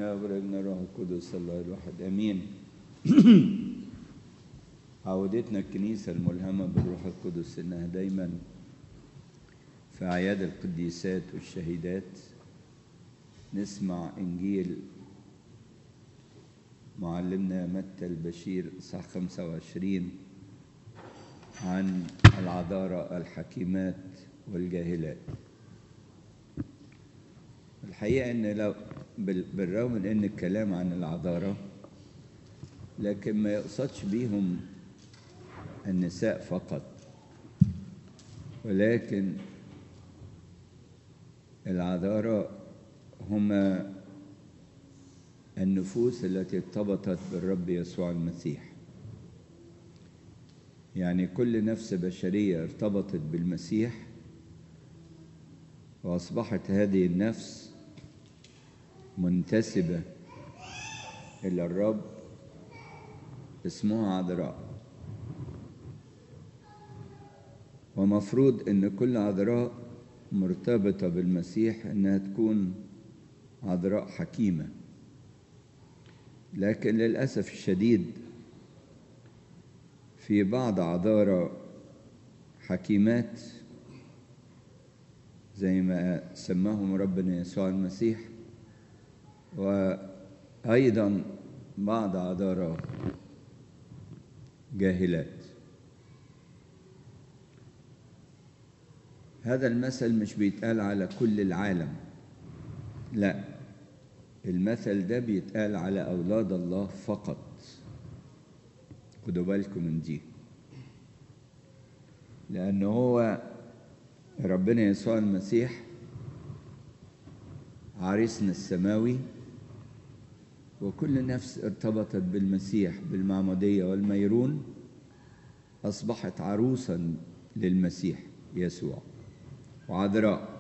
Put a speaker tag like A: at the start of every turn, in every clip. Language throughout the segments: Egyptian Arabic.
A: الاب والابن الروح القدس الله الواحد امين عودتنا الكنيسه الملهمه بالروح القدس انها دايما في اعياد القديسات والشهيدات نسمع انجيل معلمنا متى البشير صح 25 عن العذارى الحكيمات والجاهلات الحقيقة إن لو بالرغم من إن الكلام عن العذارى لكن ما يقصدش بيهم النساء فقط ولكن العذارى هما النفوس التي ارتبطت بالرب يسوع المسيح يعني كل نفس بشرية ارتبطت بالمسيح وأصبحت هذه النفس منتسبة إلى الرب اسمها عذراء ومفروض إن كل عذراء مرتبطة بالمسيح إنها تكون عذراء حكيمة لكن للأسف الشديد في بعض عذارى حكيمات زي ما سماهم ربنا يسوع المسيح وأيضا بعض عذارى جاهلات هذا المثل مش بيتقال على كل العالم لا المثل ده بيتقال على أولاد الله فقط خدوا بالكم من دي لأن هو ربنا يسوع المسيح عريسنا السماوي وكل نفس ارتبطت بالمسيح بالمعمودية والميرون أصبحت عروسا للمسيح يسوع وعذراء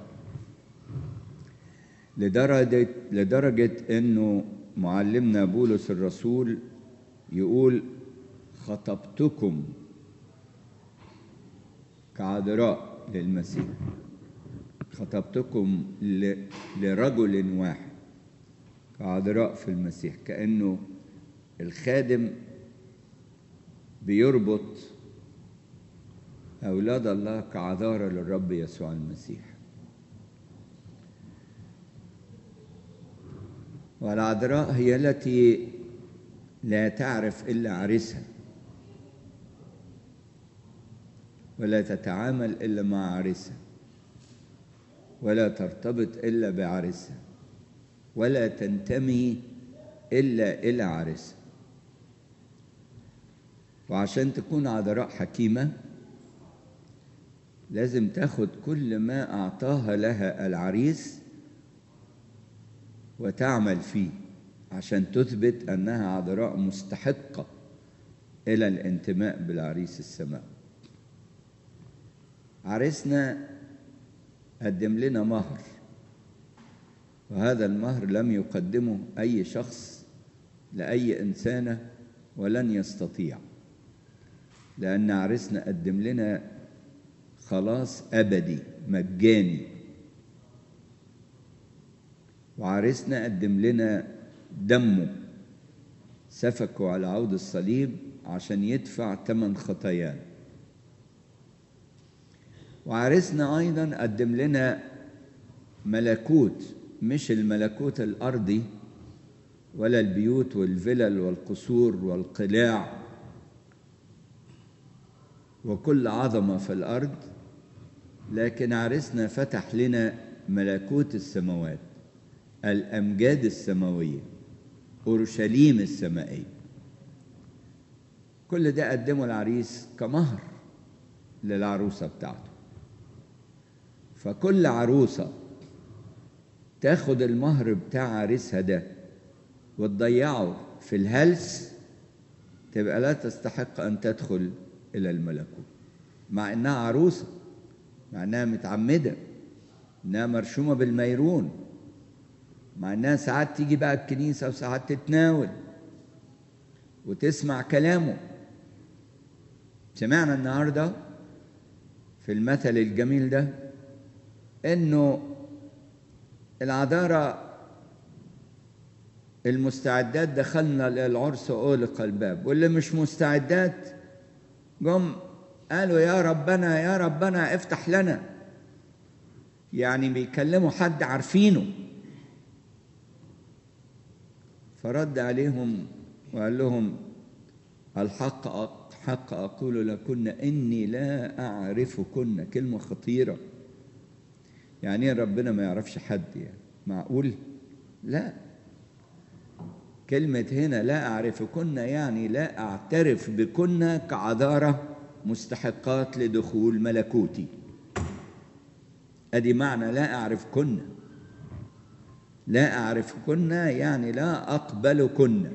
A: لدرجة لدرجة إنه معلمنا بولس الرسول يقول خطبتكم كعذراء للمسيح خطبتكم لرجل واحد كعذراء في المسيح كأنه الخادم بيربط أولاد الله كعذارى للرب يسوع المسيح والعذراء هي التي لا تعرف إلا عريسها ولا تتعامل إلا مع عريسها ولا ترتبط إلا بعريسها ولا تنتمي إلا إلى عريسها وعشان تكون عذراء حكيمة لازم تاخد كل ما أعطاها لها العريس وتعمل فيه عشان تثبت أنها عذراء مستحقة إلى الانتماء بالعريس السماء عريسنا قدم لنا مهر وهذا المهر لم يقدمه أي شخص لأي إنسانة ولن يستطيع لأن عريسنا قدم لنا خلاص أبدي مجاني وعريسنا قدم لنا دمه سفكوا على عود الصليب عشان يدفع ثمن خطايانا وعريسنا أيضا قدم لنا ملكوت مش الملكوت الأرضي ولا البيوت والفلل والقصور والقلاع وكل عظمة في الأرض لكن عريسنا فتح لنا ملكوت السماوات الأمجاد السماوية أورشليم السمائية كل ده قدمه العريس كمهر للعروسة بتاعته فكل عروسة تاخد المهر بتاع عريسها ده وتضيعه في الهلس تبقى لا تستحق أن تدخل إلى الملكوت مع إنها عروسة مع إنها متعمدة إنها مرشومة بالميرون مع إنها ساعات تيجي بقى الكنيسة وساعات تتناول وتسمع كلامه سمعنا النهارده في المثل الجميل ده انه العذارى المستعدات دخلنا للعرس أغلق الباب واللي مش مستعدات جم قالوا يا ربنا يا ربنا افتح لنا يعني بيكلموا حد عارفينه فرد عليهم وقال لهم الحق حق أقول لكن إني لا أعرفكن كلمة خطيرة يعني إيه ربنا ما يعرفش حد يعني معقول لا كلمة هنا لا أعرفكن يعني لا أعترف بكن كعذارة مستحقات لدخول ملكوتي أدي معنى لا أعرفكن لا أعرفكن يعني لا أقبلكن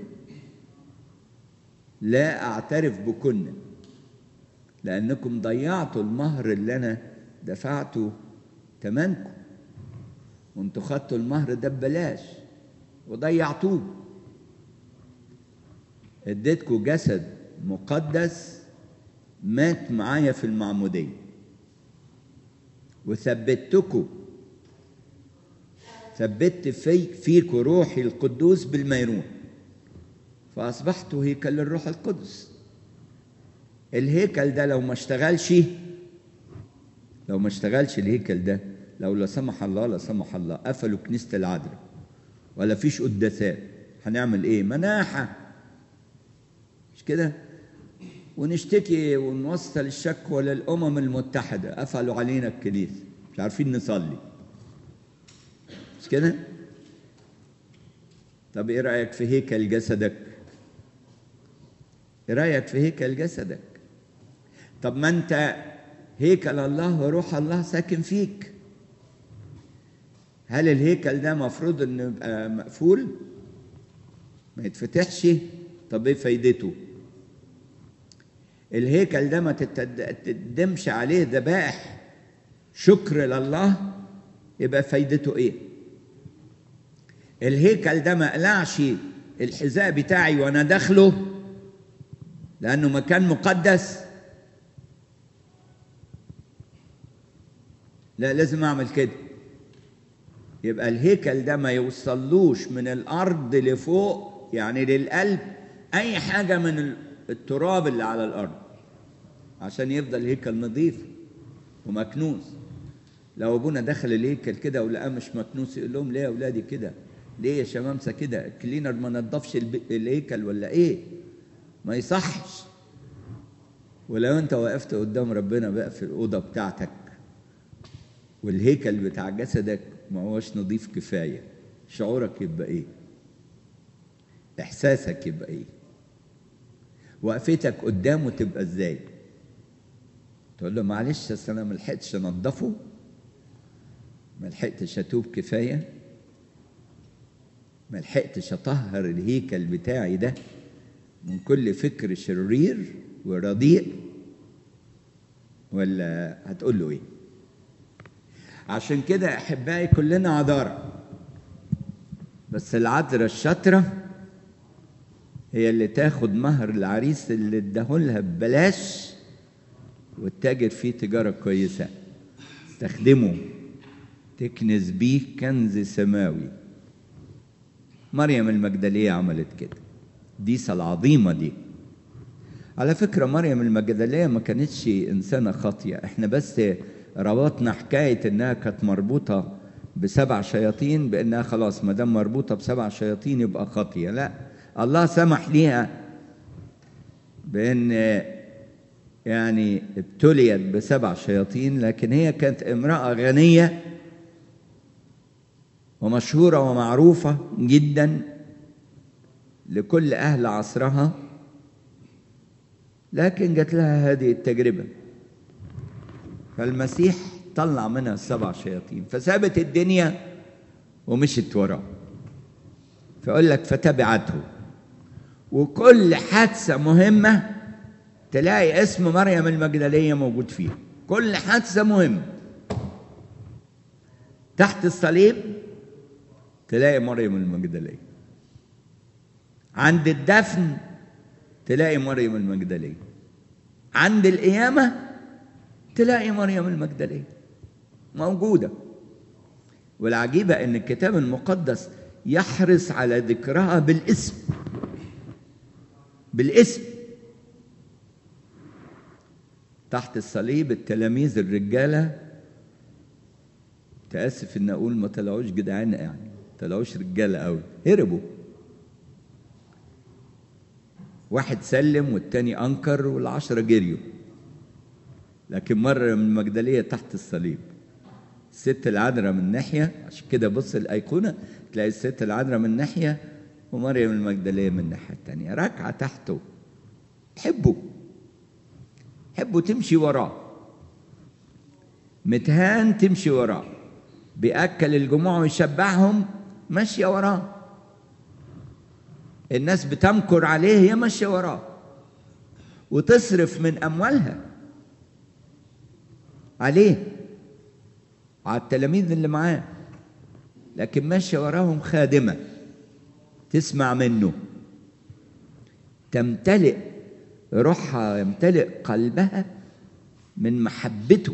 A: لا أعترف بكن لأنكم ضيعتوا المهر اللي أنا دفعته تمنكم وانتوا خدتوا المهر ده ببلاش وضيعتوه اديتكم جسد مقدس مات معايا في المعمودية وثبتكم ثبت في فيكم روحي القدوس بالميرون فأصبحتوا هيكل للروح القدس الهيكل ده لو ما اشتغلش لو ما اشتغلش الهيكل ده لو لا سمح الله لا سمح الله قفلوا كنيسة العذراء ولا فيش قداسات هنعمل ايه مناحة مش كده ونشتكي ونوصل الشكوى للأمم المتحدة قفلوا علينا الكنيسة مش عارفين نصلي مش كده طب ايه رأيك في هيكل جسدك ايه رأيك في هيكل جسدك طب ما انت هيكل الله وروح الله ساكن فيك هل الهيكل ده مفروض انه يبقى مقفول ما يتفتحش طب ايه فايدته الهيكل ده ما تقدمش عليه ذبائح شكر لله يبقى فايدته ايه الهيكل ده ما قلعش الحذاء بتاعي وانا داخله لانه مكان مقدس لا لازم اعمل كده يبقى الهيكل ده ما يوصلوش من الارض لفوق يعني للقلب اي حاجه من التراب اللي على الارض عشان يفضل الهيكل نظيف ومكنوس لو ابونا دخل الهيكل كده ولقاه مش مكنوس يقول لهم ليه يا اولادي كده ليه يا شمامسه كده الكلينر ما نضفش الهيكل ولا ايه ما يصحش ولو انت وقفت قدام ربنا بقى في الاوضه بتاعتك والهيكل بتاع جسدك ما هوش نظيف كفايه شعورك يبقى ايه احساسك يبقى ايه وقفتك قدامه تبقى ازاي تقول له معلش اصل انا ما لحقتش انضفه ما لحقتش اتوب كفايه ما لحقتش اطهر الهيكل بتاعي ده من كل فكر شرير ورديء ولا هتقول له ايه عشان كده احبائي كلنا عذارى بس العذراء الشاطره هي اللي تاخد مهر العريس اللي اداهولها ببلاش وتتاجر فيه تجاره كويسه تخدمه تكنز بيه كنز سماوي مريم المجدليه عملت كده ديسة العظيمة دي على فكرة مريم المجدلية ما كانتش إنسانة خاطية إحنا بس ربطنا حكاية إنها كانت مربوطة بسبع شياطين بإنها خلاص ما دام مربوطة بسبع شياطين يبقى خاطية لا الله سمح ليها بإن يعني ابتليت بسبع شياطين لكن هي كانت امرأة غنية ومشهورة ومعروفة جدا لكل أهل عصرها لكن جات لها هذه التجربة فالمسيح طلع منها السبع شياطين فسابت الدنيا ومشت وراه فيقول لك فتبعته وكل حادثة مهمة تلاقي اسم مريم المجدلية موجود فيها كل حادثة مهمة تحت الصليب تلاقي مريم المجدليه عند الدفن تلاقي مريم المجدلية عند القيامة تلاقي مريم المجدلية موجودة والعجيبة أن الكتاب المقدس يحرص على ذكرها بالاسم بالاسم تحت الصليب التلاميذ الرجاله تاسف ان اقول ما طلعوش جدعان يعني ما طلعوش رجاله قوي هربوا واحد سلم والتاني انكر والعشره جريوا لكن مره من المجدليه تحت الصليب الست العذراء من ناحيه عشان كده بص الايقونه تلاقي الست العذراء من ناحيه ومريم المجدليه من الناحيه الثانيه راكعه تحته حبه حبه تمشي وراه متهان تمشي وراه بياكل الجموع ويشبعهم ماشيه وراه الناس بتمكر عليه هي ماشيه وراه وتصرف من اموالها عليه على التلاميذ اللي معاه لكن ماشيه وراهم خادمه تسمع منه تمتلئ روحها يمتلئ قلبها من محبته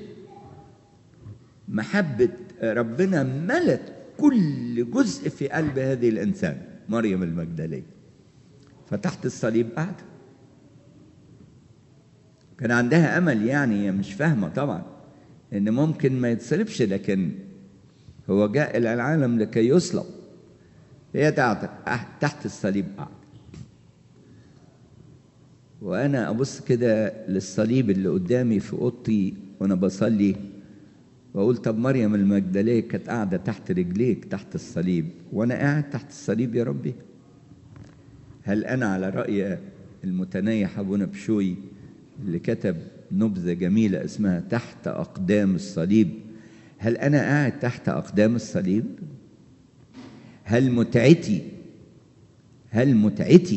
A: محبه ربنا ملت كل جزء في قلب هذه الانسان مريم المجدليه فتحت الصليب قاعده كان عندها امل يعني هي مش فاهمه طبعا ان ممكن ما يتصلبش لكن هو جاء الى العالم لكي يصلب هي تحت الصليب قاعده وانا ابص كده للصليب اللي قدامي في اوضتي وانا بصلي واقول طب مريم المجدليه كانت قاعده تحت رجليك تحت الصليب وانا قاعد تحت الصليب يا ربي هل انا على راي المتنيح ابونا بشوي اللي كتب نبذه جميله اسمها تحت اقدام الصليب هل انا قاعد تحت اقدام الصليب هل متعتي هل متعتي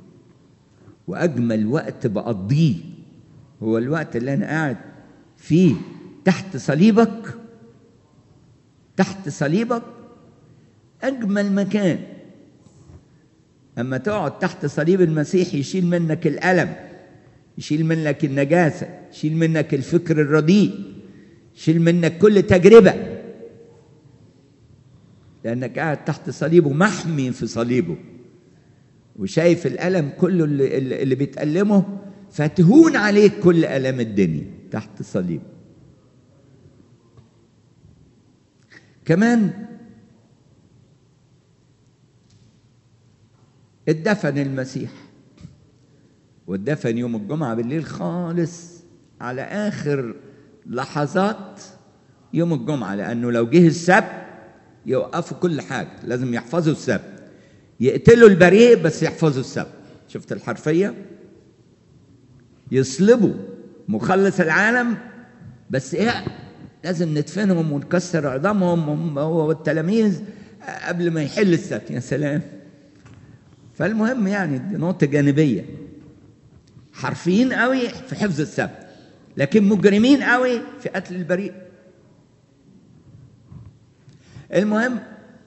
A: واجمل وقت بقضيه هو الوقت اللي انا قاعد فيه تحت صليبك تحت صليبك اجمل مكان اما تقعد تحت صليب المسيح يشيل منك الالم يشيل منك النجاسه يشيل منك الفكر الرديء يشيل منك كل تجربه لانك قاعد تحت صليبه محمي في صليبه وشايف الالم كله اللي, اللي بيتألمه فتهون عليك كل الام الدنيا تحت صليبه كمان اتدفن المسيح واتدفن يوم الجمعة بالليل خالص على آخر لحظات يوم الجمعة لأنه لو جه السبت يوقفوا كل حاجة لازم يحفظوا السبت يقتلوا البريء بس يحفظوا السبت شفت الحرفية يصلبوا مخلص العالم بس ايه لازم ندفنهم ونكسر عظامهم هم هو والتلاميذ قبل ما يحل السبت يا سلام فالمهم يعني دي نقطة جانبية حرفيين قوي في حفظ السبت لكن مجرمين قوي في قتل البريء المهم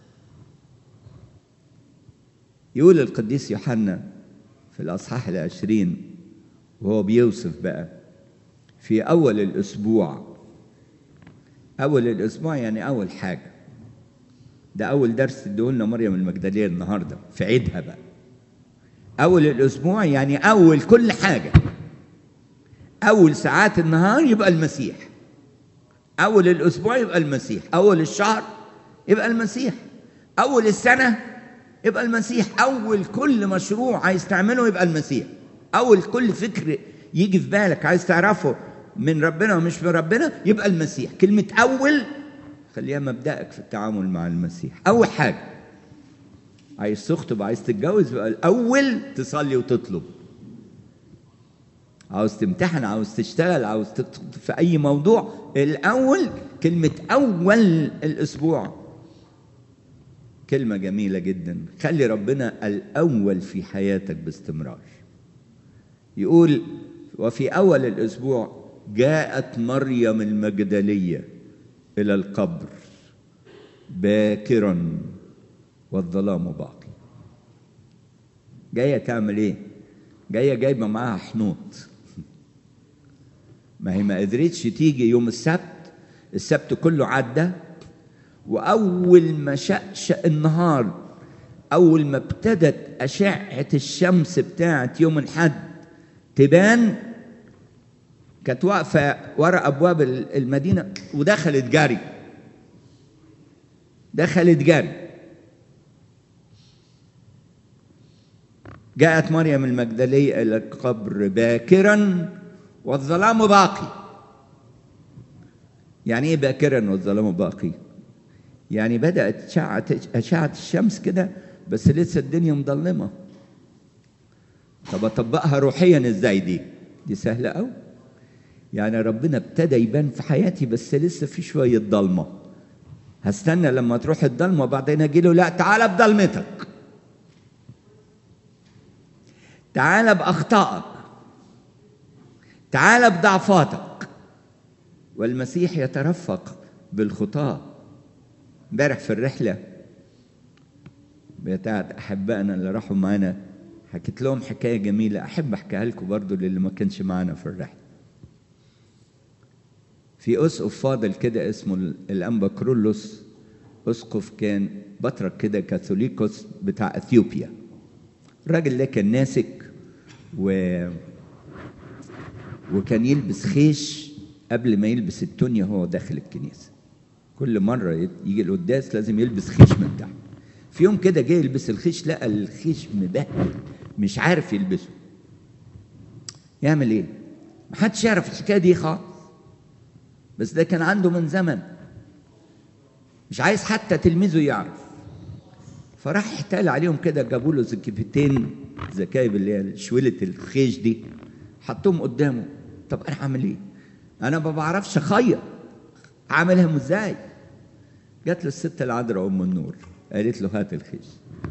A: يقول القديس يوحنا في الأصحاح العشرين وهو بيوصف بقى في أول الأسبوع أول الأسبوع يعني أول حاجة ده أول درس ادولنا مريم المجدلية النهاردة في عيدها بقى أول الأسبوع يعني أول كل حاجة أول ساعات النهار يبقى المسيح أول الأسبوع يبقى المسيح أول الشهر يبقى المسيح أول السنة يبقى المسيح أول كل مشروع عايز تعمله يبقى المسيح أول كل فكر يجي في بالك عايز تعرفه من ربنا ومش من ربنا يبقى المسيح كلمة أول خليها مبدأك في التعامل مع المسيح أول حاجة عايز تخطب عايز تتجوز بقى الأول تصلي وتطلب عاوز تمتحن عاوز تشتغل عاوز تدخل في أي موضوع الأول كلمة أول الأسبوع كلمة جميلة جدا خلي ربنا الأول في حياتك باستمرار يقول وفي أول الأسبوع جاءت مريم المجدلية إلى القبر باكرا والظلام باقي جاية تعمل إيه؟ جاية جايبة معاها حنوط ما هي ما قدرتش تيجي يوم السبت السبت كله عدى وأول ما شأشأ النهار أول ما ابتدت أشعة الشمس بتاعت يوم الحد تبان كانت واقفة ورا أبواب المدينة ودخلت جري دخلت جري جاءت مريم المجدلية إلى القبر باكرا والظلام باقي يعني إيه باكرا والظلام باقي؟ يعني بدأت أشعة أشعة الشمس كده بس لسه الدنيا مظلمة طب أطبقها روحيا إزاي دي؟ دي سهلة أوي يعني ربنا ابتدى يبان في حياتي بس لسه في شوية ضلمة هستنى لما تروح الضلمة وبعدين أجي له لا تعالى بضلمتك تعالى بأخطائك تعالى بضعفاتك والمسيح يترفق بالخطاة امبارح في الرحلة بتاعت أحبائنا اللي راحوا معانا حكيت لهم حكاية جميلة أحب أحكيها لكم برضو للي ما كانش معانا في الرحلة في أسقف فاضل كده اسمه الأنبا كرولوس أسقف كان بطرك كده كاثوليكوس بتاع أثيوبيا الراجل ده كان ناسك و وكان يلبس خيش قبل ما يلبس التونيا هو داخل الكنيسة كل مرة يجي القداس لازم يلبس خيش من تحت في يوم كده جه يلبس الخيش لقى الخيش مبهدل مش عارف يلبسه يعمل ايه محدش يعرف الحكايه دي خالص بس ده كان عنده من زمن مش عايز حتى تلميذه يعرف فراح احتال عليهم كده جابوا له زكفتين زكايب اللي هي شويله الخيش دي حطهم قدامه طب انا هعمل ايه انا ما بعرفش اخيط عاملهم ازاي جات له الست العذراء ام النور قالت له هات الخيش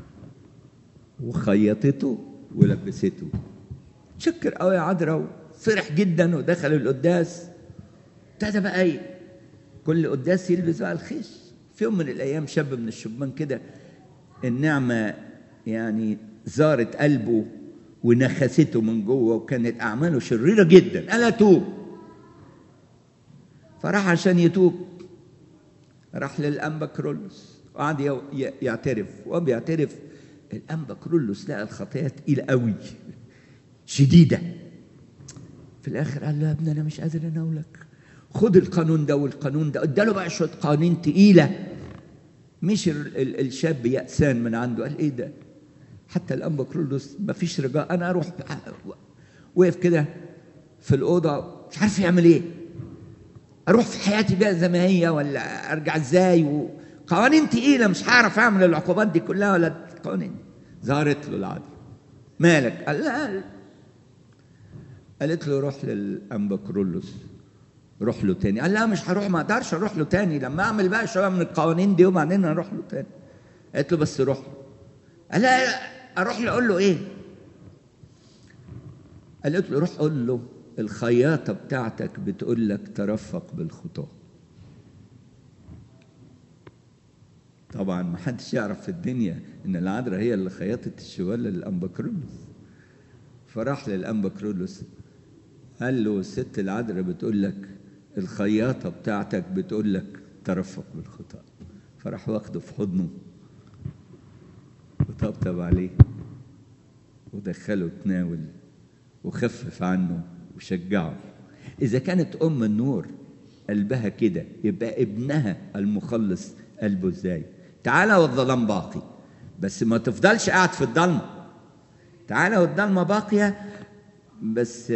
A: وخيطته ولبسته شكر قوي يا عذراء فرح جدا ودخل القداس ابتدى بقى ايه كل قداس يلبس بقى الخيش في يوم من الايام شاب من الشبان كده النعمه يعني زارت قلبه ونخسته من جوه وكانت اعماله شريره جدا قال اتوب فراح عشان يتوب راح للانبا كرولوس وقعد يعترف وهو بيعترف الانبا كرولوس لقى الخطايا تقيله قوي شديده في الاخر قال له يا ابني انا مش قادر اناولك خد القانون ده والقانون ده اداله بقى شويه قوانين تقيله مش الشاب يأسان من عنده قال ايه ده حتى الانبا كرولوس ما فيش رجاء انا اروح وقف كده في الاوضه مش عارف يعمل ايه اروح في حياتي بقى زي ما هي ولا ارجع ازاي وقوانين تقيله مش هعرف اعمل العقوبات دي كلها ولا قوانين ظهرت له العدل مالك قال لا قالت له روح للانبا كرولوس روح له تاني قال لا مش هروح ما اقدرش اروح له تاني لما اعمل بقى شويه من القوانين دي وبعدين اروح له تاني قالت له بس روح له قال لا اروح له اقول له ايه قالت له روح قول له الخياطه بتاعتك بتقول لك ترفق بالخطاه طبعا ما حدش يعرف في الدنيا ان العذراء هي اللي خيطت الشواله للانبكرولوس فراح للانبكرولوس قال له الست العذراء بتقول لك الخياطه بتاعتك بتقول لك ترفق بالخطاه فراح واخده في حضنه وطبطب عليه ودخله تناول وخفف عنه وشجعه إذا كانت أم النور قلبها كده يبقى ابنها المخلص قلبه ازاي تعالى والظلام باقي بس ما تفضلش قاعد في الضلمة تعالى والضلمة باقية بس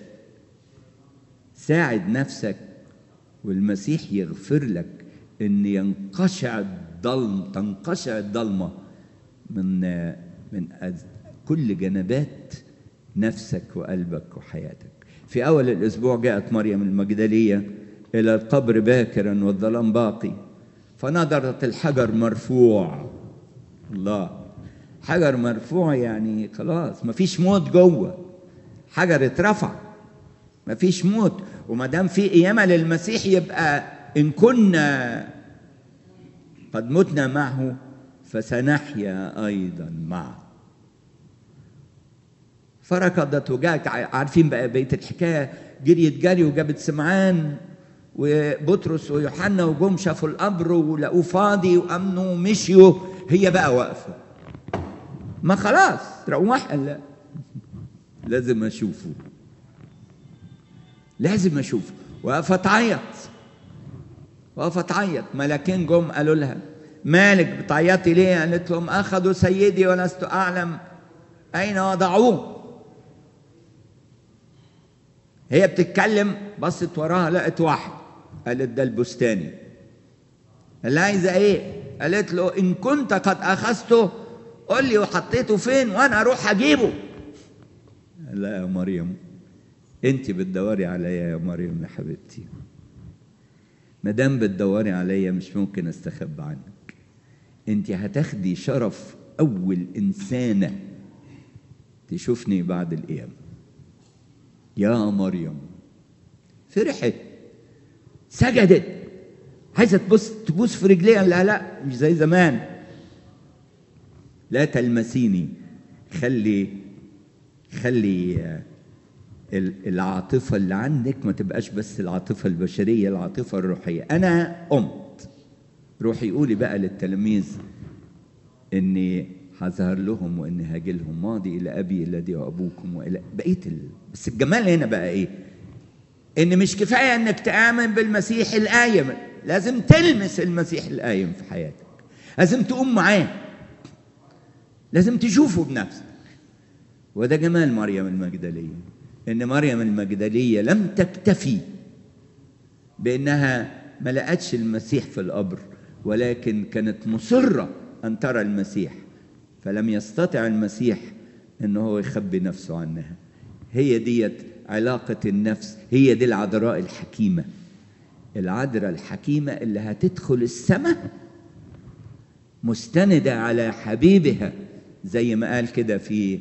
A: ساعد نفسك والمسيح يغفر لك ان ينقشع الظلم تنقشع الضلمه من من كل جنبات نفسك وقلبك وحياتك في اول الاسبوع جاءت مريم المجدليه الى القبر باكرا والظلام باقي فنظرت الحجر مرفوع الله حجر مرفوع يعني خلاص مفيش موت جوه حجر اترفع مفيش موت وما دام في قيامه للمسيح يبقى ان كنا قد متنا معه فسنحيا ايضا معه فركضت وجاءت عارفين بقى بقيه الحكايه جريت جري وجابت سمعان وبطرس ويوحنا وجم شافوا القبر ولقوه فاضي وامنوا ومشيوا هي بقى واقفه ما خلاص روح لا لازم اشوفه لازم اشوفه وقفت تعيط وقفت تعيط ملاكين جم قالوا لها مالك بتعيطي ليه قالت لهم اخذوا سيدي ولست اعلم اين وضعوه هي بتتكلم بصت وراها لقت واحد قالت ده البستاني قال عايزه ايه قالت له ان كنت قد اخذته قل لي وحطيته فين وانا اروح اجيبه لا يا مريم انت بتدوري عليا يا مريم يا حبيبتي ما دام بتدوري عليا مش ممكن استخبى عنك انت هتاخدي شرف اول انسانه تشوفني بعد القيامه يا مريم فرحت سجدت عايزه تبص تبوس في رجليها لا لا مش زي زمان لا تلمسيني خلي خلي العاطفة اللي عندك ما تبقاش بس العاطفة البشرية العاطفة الروحية أنا قمت روحي قولي بقى للتلاميذ إني هظهر لهم وإني هاجي لهم ماضي إلى أبي الذي وأبوكم وإلى بقية ال... بس الجمال هنا بقى إيه؟ إن مش كفاية إنك تآمن بالمسيح القايم لازم تلمس المسيح القايم في حياتك لازم تقوم معاه لازم تشوفه بنفسك وده جمال مريم المجدليه ان مريم المجدليه لم تكتفي بانها ما لقتش المسيح في القبر ولكن كانت مصره ان ترى المسيح فلم يستطع المسيح ان هو يخبي نفسه عنها هي ديت علاقه النفس هي دي العذراء الحكيمه العذراء الحكيمه اللي هتدخل السماء مستنده على حبيبها زي ما قال كده في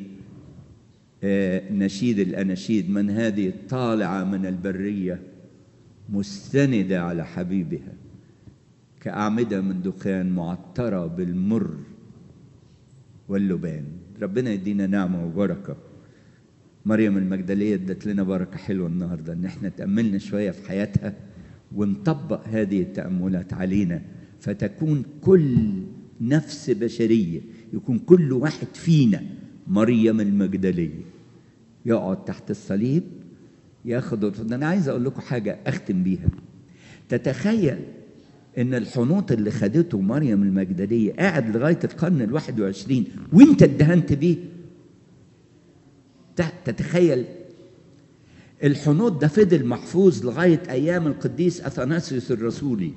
A: نشيد الأناشيد من هذه الطالعة من البرية مستندة على حبيبها كأعمدة من دخان معطرة بالمر واللبان ربنا يدينا نعمة وبركة مريم المجدلية ادت لنا بركة حلوة النهاردة ان احنا تأملنا شوية في حياتها ونطبق هذه التأملات علينا فتكون كل نفس بشرية يكون كل واحد فينا مريم المجدلية يقعد تحت الصليب ياخد ده انا عايز اقول لكم حاجه اختم بيها تتخيل ان الحنوط اللي خدته مريم المجدليه قاعد لغايه القرن الواحد وعشرين وانت اتدهنت بيه تتخيل الحنوط ده فضل محفوظ لغايه ايام القديس اثناسيوس الرسولي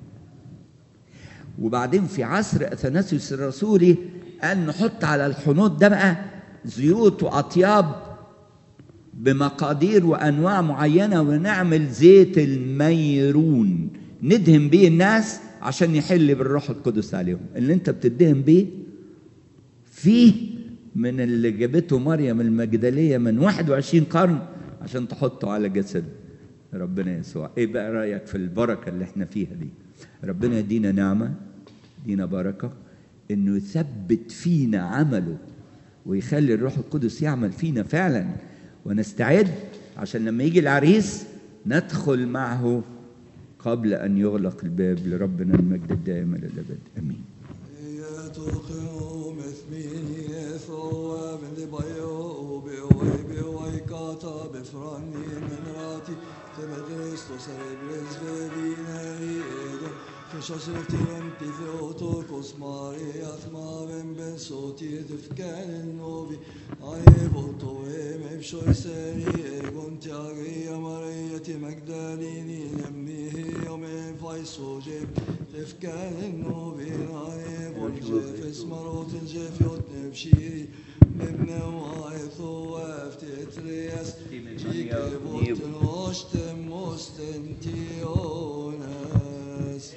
A: وبعدين في عصر اثناسيوس الرسولي قال نحط على الحنوط ده بقى زيوت واطياب بمقادير وانواع معينه ونعمل زيت الميرون ندهن بيه الناس عشان يحل بالروح القدس عليهم اللي انت بتدهن بيه فيه من اللي جابته مريم المجدليه من 21 قرن عشان تحطه على جسد ربنا يسوع ايه بقى رايك في البركه اللي احنا فيها دي ربنا يدينا نعمه يدينا بركه انه يثبت فينا عمله ويخلي الروح القدس يعمل فينا فعلا ونستعد عشان لما يجي العريس ندخل معه قبل ان يغلق الباب لربنا المجد الدائم الى الابد امين
B: Försöksreftigen Pifeotokos Mariat Maven Ben Sotir Tifkan Novi Aevoto Em Shoiseri Egon Tiagia Mariati Magdalini Nemnihi Yom Faisoje Tifkan Novi Aevon Jefes Marot Jefiot Nevshiri Mebne Waitho Aftetrias Jikevot Noshtem Mostentionas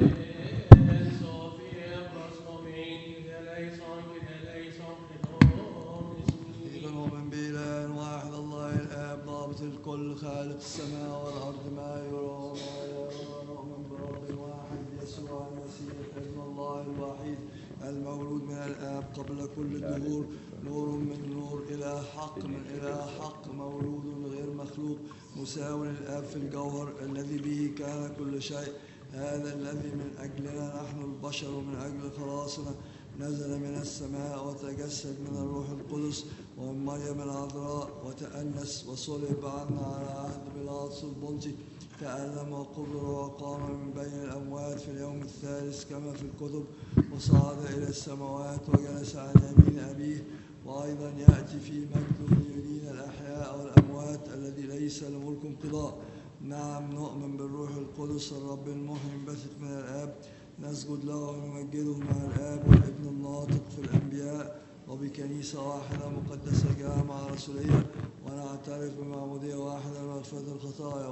B: الكل خالق السماء والأرض ما يرى وما يرى نؤمن برب واحد يسوع المسيح ابن الله الوحيد المولود من الآب قبل كل الدهور نور من نور إلى حق من إلى حق مولود غير مخلوق مساو للآب في الجوهر الذي به كان كل شيء هذا الذي من أجلنا نحن البشر ومن أجل خلاصنا نزل من السماء وتجسد من الروح القدس ومن مريم العذراء وتأنس وصلب عنا على عهد بيلاطس البنطي تألم وقبر وقام من بين الأموات في اليوم الثالث كما في الكتب وصعد إلى السماوات وجلس عن يمين أبيه وأيضا يأتي في مجد ليدين الأحياء والأموات الذي ليس لملك انقضاء نعم نؤمن بالروح القدس الرب المحيي البثق من الآب نسجد له ونمجده مع الآب والابن الناطق في الأنبياء وبكنيسة واحدة مقدسة جامعة رسولية ونعترف بمعمودية واحدة لمغفرة الخطايا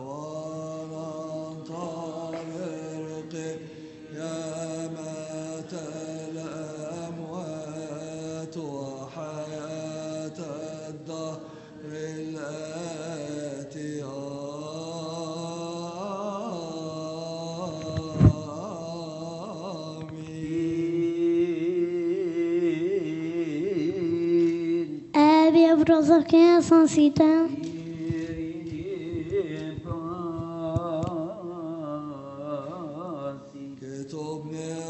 B: وننطلق يا مات الأموات وحياة الدهر الآتي آمين
C: Abbi abbracciato San Sita.
B: كتبنا